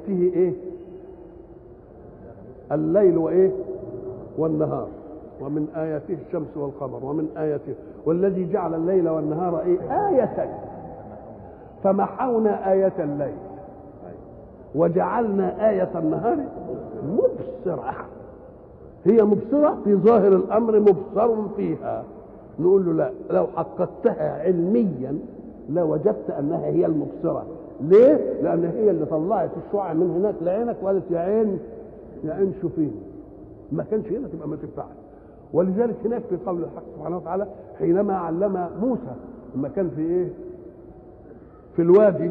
آياته إيه الليل وإيه والنهار ومن آياته الشمس والقمر ومن آياته والذي جعل الليل والنهار إيه آيتين فمحونا آية الليل وجعلنا آية النهار مبصرة هي مبصرة في ظاهر الأمر مبصر فيها نقول له لا لو حققتها علميا لوجدت أنها هي المبصرة ليه؟ لأن هي اللي طلعت الشعاع من هناك لعينك وقالت يا عين يا عين شوفيني ما كانش هنا تبقى ما تنفعش ولذلك هناك في قول الحق سبحانه وتعالى حينما علم موسى لما كان في ايه؟ في الوادي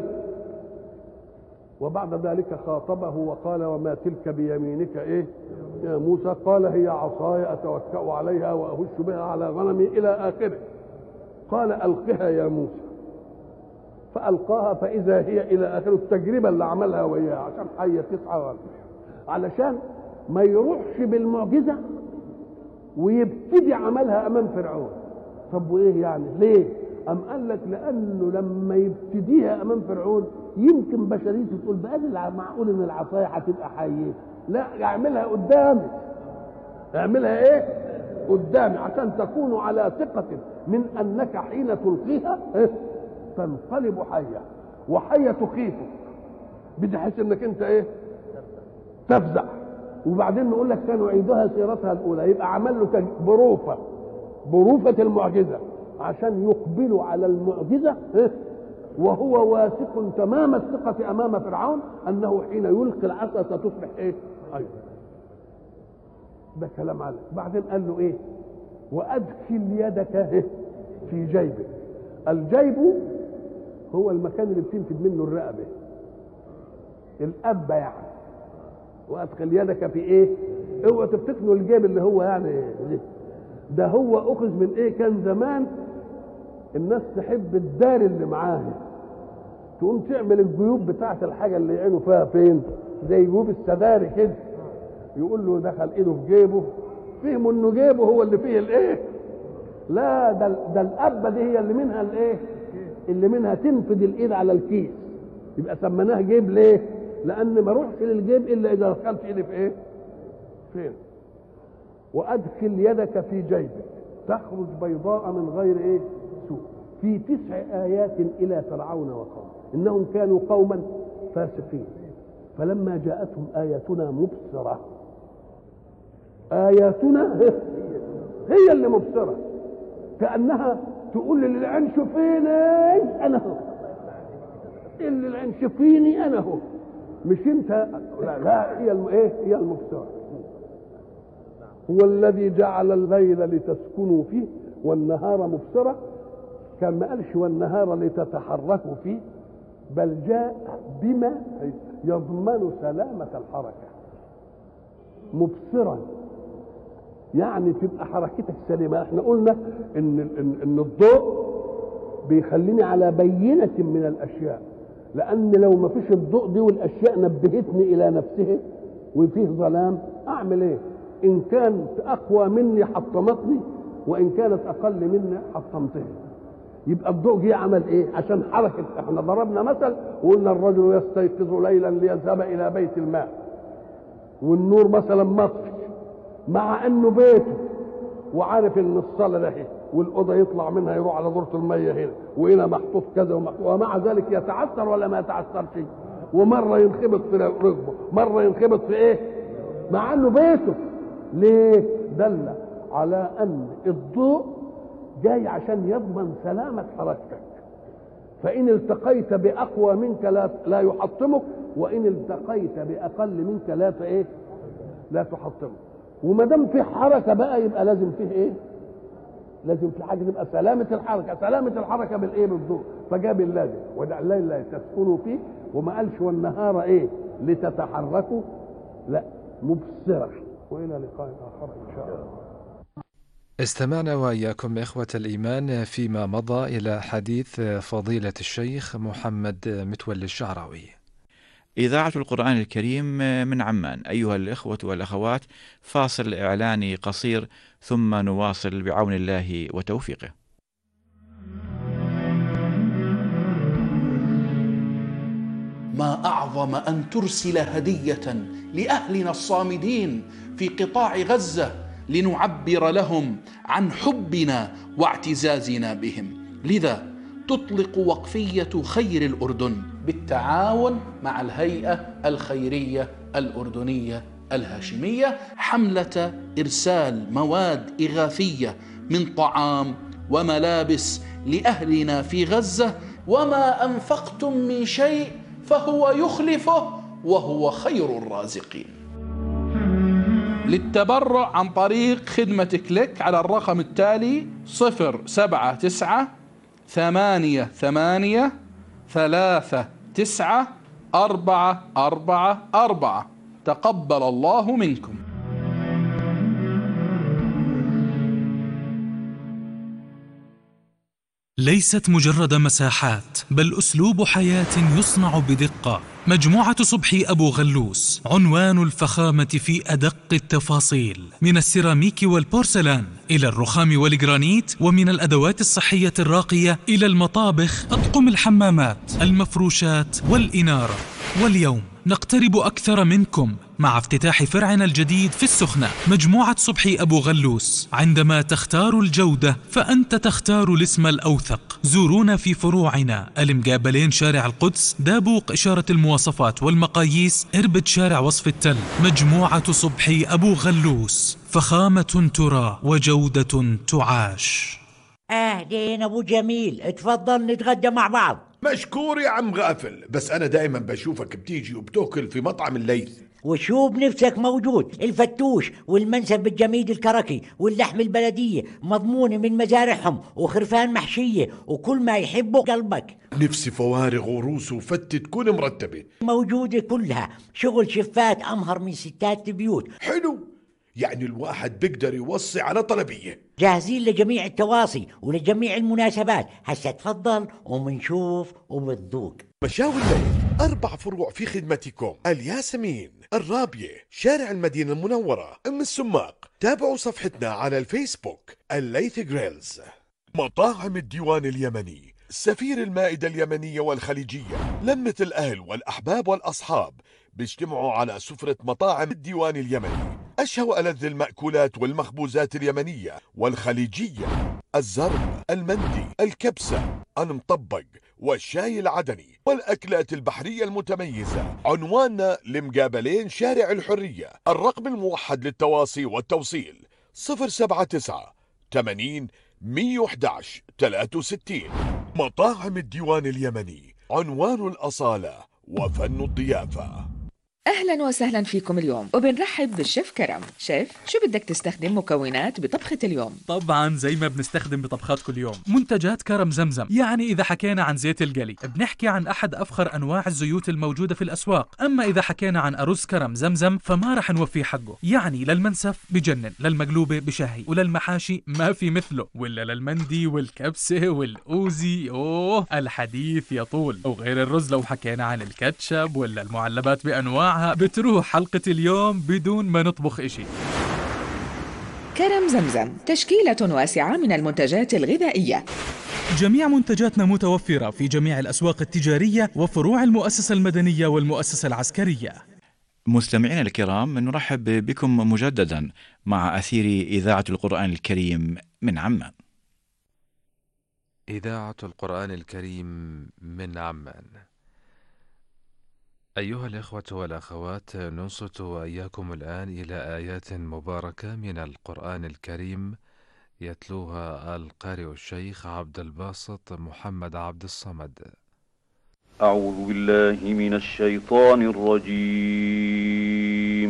وبعد ذلك خاطبه وقال وما تلك بيمينك ايه يا موسى قال هي عصاي اتوكا عليها واهش بها على غنمي الى اخره قال القها يا موسى فالقاها فاذا هي الى اخره التجربه اللي عملها وياه عشان حيه تسعى ولا علشان ما يروحش بالمعجزه ويبتدي عملها امام فرعون طب وايه يعني ليه أم قال لك لأنه لما يبتديها أمام فرعون يمكن بشريته تقول بقى معقول إن العصاية هتبقى حية لا اعملها قدامي اعملها إيه؟ قدامي عشان تكونوا على ثقة من أنك حين تلقيها إيه؟ تنقلب حية وحية تخيفك بحيث إنك أنت إيه؟ تفزع وبعدين نقول لك كانوا عيدها سيرتها الأولى يبقى عمل له بروفة بروفة المعجزة عشان يقبلوا على المعجزة وهو واثق تمام الثقة أمام فرعون أنه حين يلقي العصا ستصبح إيه؟ أيوة ده كلام على بعدين قال له إيه؟ وأدخل يدك في جيبك الجيب هو المكان اللي بتنفذ منه الرقبة الأبة يعني وأدخل يدك في إيه؟ اوعى تفتكروا الجيب اللي هو يعني ده هو أخذ من إيه؟ كان زمان الناس تحب الدار اللي معاها تقوم تعمل الجيوب بتاعت الحاجة اللي يعينوا فيها فين زي جيوب السداري كده يقول له دخل ايده في جيبه فهموا انه جيبه هو اللي فيه الايه لا ده ده الابه دي هي اللي منها الايه اللي منها تنفذ الايد على الكيس يبقى سميناه جيب ليه لان ما اروحش للجيب الا اذا دخلت ايدي في ايه فين وادخل يدك في جيبك تخرج بيضاء من غير ايه سوء في تسع آيات إلى فرعون وقومه إنهم كانوا قوما فاسقين فلما جاءتهم آياتنا مبصرة آياتنا هي اللي مبصرة كأنها تقول للعين شوفيني أنا هو اللي العين شوفيني أنا هو مش أنت لا لا هي الم... إيه هي المبصرة هو الذي جعل الليل لتسكنوا فيه والنهار مبصرة كان ما قالش والنهار لتتحركوا فيه بل جاء بما يضمن سلامة الحركة مبصرا يعني تبقى حركتك سليمة احنا قلنا ان, إن, إن الضوء بيخليني على بينة من الأشياء لأن لو ما فيش الضوء دي والأشياء نبهتني إلى نفسها وفيه ظلام أعمل إيه؟ إن كانت أقوى مني حطمتني وإن كانت أقل مني حطمتها يبقى الضوء جه عمل ايه عشان حركه احنا ضربنا مثل وقلنا الرجل يستيقظ ليلا ليذهب الى بيت الماء والنور مثلا مطفي مع انه بيته وعارف ان الصاله ده والاوضه يطلع منها يروح على دورة الميه هنا وهنا محطوط كذا ومحطوط ومع ذلك يتعثر ولا ما يتعثرش ومره ينخبط في ركبه مره ينخبط في ايه مع انه بيته ليه دل على ان الضوء جاي عشان يضمن سلامة حركتك فإن التقيت بأقوى منك لا لا يحطمك وإن التقيت بأقل منك لا إيه؟ لا تحطمك وما دام في حركة بقى يبقى لازم فيه إيه؟ لازم في حاجة تبقى سلامة الحركة، سلامة الحركة بالإيه؟ بالضوء، فجاب اللازم وجعل الليل تسكنوا فيه وما قالش والنهار إيه؟ لتتحركوا لا مبصرة وإلى لقاء آخر إن شاء الله استمعنا وإياكم إخوة الإيمان فيما مضى إلى حديث فضيلة الشيخ محمد متولي الشعراوي إذاعة القرآن الكريم من عمان أيها الإخوة والأخوات فاصل إعلاني قصير ثم نواصل بعون الله وتوفيقه ما اعظم ان ترسل هديه لاهلنا الصامدين في قطاع غزه لنعبر لهم عن حبنا واعتزازنا بهم لذا تطلق وقفيه خير الاردن بالتعاون مع الهيئه الخيريه الاردنيه الهاشميه حمله ارسال مواد اغاثيه من طعام وملابس لاهلنا في غزه وما انفقتم من شيء فهو يخلفه وهو خير الرازقين للتبرع عن طريق خدمة كليك على الرقم التالي صفر سبعة تسعة ثمانية ثمانية ثلاثة تسعة أربعة أربعة أربعة تقبل الله منكم ليست مجرد مساحات بل اسلوب حياه يصنع بدقه مجموعه صبحي ابو غلوس عنوان الفخامه في ادق التفاصيل من السيراميك والبورسلان الى الرخام والجرانيت ومن الادوات الصحيه الراقيه الى المطابخ اطقم الحمامات المفروشات والاناره واليوم نقترب أكثر منكم مع افتتاح فرعنا الجديد في السخنة مجموعة صبحي أبو غلوس عندما تختار الجودة فأنت تختار الاسم الأوثق زورونا في فروعنا المقابلين شارع القدس دابوق إشارة المواصفات والمقاييس إربد شارع وصف التل مجموعة صبحي أبو غلوس فخامة ترى وجودة تعاش اهلين ابو جميل اتفضل نتغدى مع بعض مشكور يا عم غافل بس انا دائما بشوفك بتيجي وبتاكل في مطعم الليث وشو بنفسك موجود الفتوش والمنسف الجميد الكركي واللحم البلدية مضمونة من مزارعهم وخرفان محشية وكل ما يحبه قلبك نفسي فوارغ وروس وفتة تكون مرتبة موجودة كلها شغل شفات أمهر من ستات البيوت حلو يعني الواحد بيقدر يوصي على طلبية جاهزين لجميع التواصي ولجميع المناسبات هسا تفضل ومنشوف وبتذوق مشاوي الليل أربع فروع في خدمتكم الياسمين الرابية شارع المدينة المنورة أم السماق تابعوا صفحتنا على الفيسبوك الليث جريلز مطاعم الديوان اليمني سفير المائدة اليمنية والخليجية لمة الأهل والأحباب والأصحاب بيجتمعوا على سفرة مطاعم الديوان اليمني أشهى وألذ المأكولات والمخبوزات اليمنية والخليجية الزرب المندي الكبسة المطبق والشاي العدني والأكلات البحرية المتميزة عنواننا لمقابلين شارع الحرية الرقم الموحد للتواصي والتوصيل 079 80 111 63 مطاعم الديوان اليمني عنوان الأصالة وفن الضيافة أهلا وسهلا فيكم اليوم وبنرحب بالشيف كرم شيف شو بدك تستخدم مكونات بطبخة اليوم؟ طبعا زي ما بنستخدم بطبخات كل يوم منتجات كرم زمزم يعني إذا حكينا عن زيت القلي بنحكي عن أحد أفخر أنواع الزيوت الموجودة في الأسواق أما إذا حكينا عن أرز كرم زمزم فما رح نوفيه حقه يعني للمنسف بجنن للمقلوبة بشهي وللمحاشي ما في مثله ولا للمندي والكبسة والأوزي أوه الحديث يطول وغير الرز لو حكينا عن الكاتشب ولا المعلبات بأنواع معها بتروح حلقة اليوم بدون ما نطبخ إشي كرم زمزم تشكيلة واسعة من المنتجات الغذائية جميع منتجاتنا متوفرة في جميع الأسواق التجارية وفروع المؤسسة المدنية والمؤسسة العسكرية مستمعينا الكرام نرحب بكم مجددا مع أثير إذاعة القرآن الكريم من عمان إذاعة القرآن الكريم من عمان أيها الإخوة والأخوات ننصت وإياكم الآن إلى آيات مباركة من القرآن الكريم يتلوها القارئ الشيخ عبد الباسط محمد عبد الصمد أعوذ بالله من الشيطان الرجيم